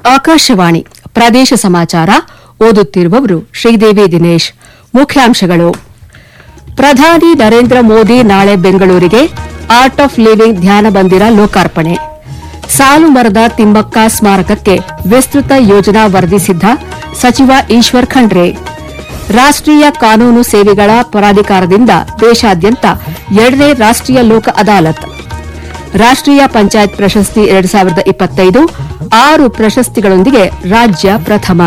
ಆಕಾಶವಾಣಿ ಪ್ರದೇಶ ಸಮಾಚಾರ ಓದುತ್ತಿರುವವರು ಶ್ರೀದೇವಿ ದಿನೇಶ್ ಮುಖ್ಯಾಂಶಗಳು ಪ್ರಧಾನಿ ನರೇಂದ್ರ ಮೋದಿ ನಾಳೆ ಬೆಂಗಳೂರಿಗೆ ಆರ್ಟ್ ಆಫ್ ಲಿವಿಂಗ್ ಧ್ಯಾನ ಮಂದಿರ ಲೋಕಾರ್ಪಣೆ ಸಾಲು ಮರದ ತಿಮ್ಮಕ್ಕ ಸ್ಮಾರಕಕ್ಕೆ ವಿಸ್ತೃತ ಯೋಜನಾ ವರದಿ ಸಿದ್ದ ಸಚಿವ ಈಶ್ವರ್ ಖಂಡ್ರೆ ರಾಷ್ಟೀಯ ಕಾನೂನು ಸೇವೆಗಳ ಪ್ರಾಧಿಕಾರದಿಂದ ದೇಶಾದ್ಯಂತ ಎರಡನೇ ರಾಷ್ಟೀಯ ಲೋಕ ಅದಾಲತ್ ರಾಷ್ಟೀಯ ಪಂಚಾಯತ್ ಪ್ರಶಸ್ತಿ ಎರಡು ಸಾವಿರದ ಇಪ್ಪತ್ತೈದು ಆರು ಪ್ರಶಸ್ತಿಗಳೊಂದಿಗೆ ರಾಜ್ಯ ಪ್ರಥಮ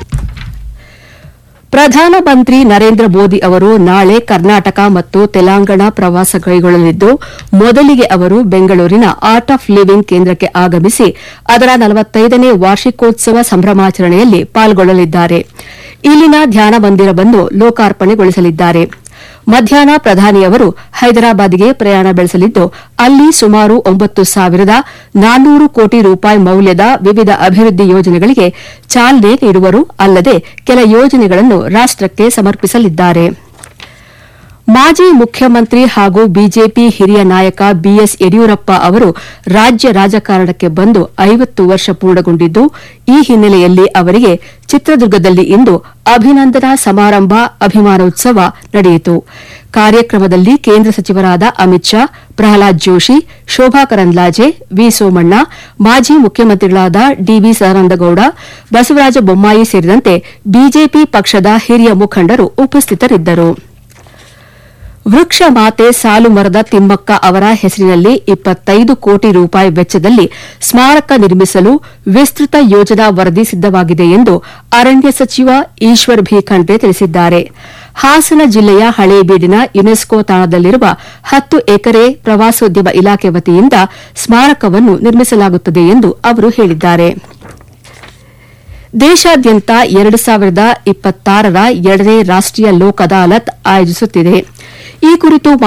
ಪ್ರಧಾನಮಂತ್ರಿ ನರೇಂದ್ರ ಮೋದಿ ಅವರು ನಾಳೆ ಕರ್ನಾಟಕ ಮತ್ತು ತೆಲಂಗಾಣ ಪ್ರವಾಸ ಕೈಗೊಳ್ಳಲಿದ್ದು ಮೊದಲಿಗೆ ಅವರು ಬೆಂಗಳೂರಿನ ಆರ್ಟ್ ಆಫ್ ಲಿವಿಂಗ್ ಕೇಂದ್ರಕ್ಕೆ ಆಗಮಿಸಿ ಅದರ ನಲವತ್ತೈದನೇ ವಾರ್ಷಿಕೋತ್ಸವ ಸಂಭ್ರಮಾಚರಣೆಯಲ್ಲಿ ಪಾಲ್ಗೊಳ್ಳಲಿದ್ದಾರೆ ಇಲ್ಲಿನ ಧ್ಯಾನ ಮಂದಿರವನ್ನು ಲೋಕಾರ್ಪಣೆಗೊಳಿಸಲಿದ್ದಾರೆ ಮಧ್ಯಾಹ್ನ ಪ್ರಧಾನಿಯವರು ಹೈದರಾಬಾದ್ಗೆ ಪ್ರಯಾಣ ಬೆಳೆಸಲಿದ್ದು ಅಲ್ಲಿ ಸುಮಾರು ಒಂಬತ್ತು ಸಾವಿರದ ನಾನ್ನೂರು ಕೋಟಿ ರೂಪಾಯಿ ಮೌಲ್ಯದ ವಿವಿಧ ಅಭಿವೃದ್ಧಿ ಯೋಜನೆಗಳಿಗೆ ಚಾಲನೆ ನೀಡುವರು ಅಲ್ಲದೆ ಕೆಲ ಯೋಜನೆಗಳನ್ನು ರಾಷ್ಟಕ್ಕೆ ಸಮರ್ಪಿಸಲಿದ್ದಾರೆ ಮಾಜಿ ಮುಖ್ಯಮಂತ್ರಿ ಹಾಗೂ ಬಿಜೆಪಿ ಹಿರಿಯ ನಾಯಕ ಬಿಎಸ್ ಯಡಿಯೂರಪ್ಪ ಅವರು ರಾಜ್ಯ ರಾಜಕಾರಣಕ್ಕೆ ಬಂದು ಐವತ್ತು ವರ್ಷ ಪೂರ್ಣಗೊಂಡಿದ್ದು ಈ ಹಿನ್ನೆಲೆಯಲ್ಲಿ ಅವರಿಗೆ ಚಿತ್ರದುರ್ಗದಲ್ಲಿ ಇಂದು ಅಭಿನಂದನಾ ಸಮಾರಂಭ ಅಭಿಮಾನೋತ್ಸವ ನಡೆಯಿತು ಕಾರ್ಯಕ್ರಮದಲ್ಲಿ ಕೇಂದ್ರ ಸಚಿವರಾದ ಅಮಿತ್ ಶಾ ಪ್ರಹ್ಲಾದ್ ಜೋಶಿ ಶೋಭಾ ಕರಂದ್ಲಾಜೆ ವಿ ಸೋಮಣ್ಣ ಮಾಜಿ ಮುಖ್ಯಮಂತ್ರಿಗಳಾದ ಡಿವಿ ಸದಾನಂದಗೌಡ ಬಸವರಾಜ ಬೊಮ್ಮಾಯಿ ಸೇರಿದಂತೆ ಬಿಜೆಪಿ ಪಕ್ಷದ ಹಿರಿಯ ಮುಖಂಡರು ಉಪಸ್ಥಿತರಿದ್ದರು ವೃಕ್ಷ ಮಾತೆ ಸಾಲು ಮರದ ತಿಮ್ಮಕ್ಕ ಅವರ ಹೆಸರಿನಲ್ಲಿ ಇಪ್ಪತ್ತೈದು ಕೋಟಿ ರೂಪಾಯಿ ವೆಚ್ಚದಲ್ಲಿ ಸ್ಮಾರಕ ನಿರ್ಮಿಸಲು ವಿಸ್ತೃತ ಯೋಜನಾ ವರದಿ ಸಿದ್ದವಾಗಿದೆ ಎಂದು ಅರಣ್ಯ ಸಚಿವ ಈಶ್ವರ್ ಭಿ ಖಂಡ್ರೆ ತಿಳಿಸಿದ್ದಾರೆ ಹಾಸನ ಜಿಲ್ಲೆಯ ಹಳೇಬೀಡಿನ ಯುನೆಸ್ಕೋ ತಾಣದಲ್ಲಿರುವ ಹತ್ತು ಎಕರೆ ಪ್ರವಾಸೋದ್ಯಮ ಇಲಾಖೆ ವತಿಯಿಂದ ಸ್ಮಾರಕವನ್ನು ನಿರ್ಮಿಸಲಾಗುತ್ತದೆ ಎಂದು ಅವರು ಹೇಳಿದ್ದಾರೆ ದೇಶಾದ್ಯಂತ ಎರಡು ಸಾವಿರದ ಇಪ್ಪತ್ತಾರರ ಎರಡನೇ ರಾಷ್ಟೀಯ ಲೋಕ್ ಅದಾಲತ್ ಆಯೋಜಿಸುತ್ತಿದೆ ಈ ಕುರಿತು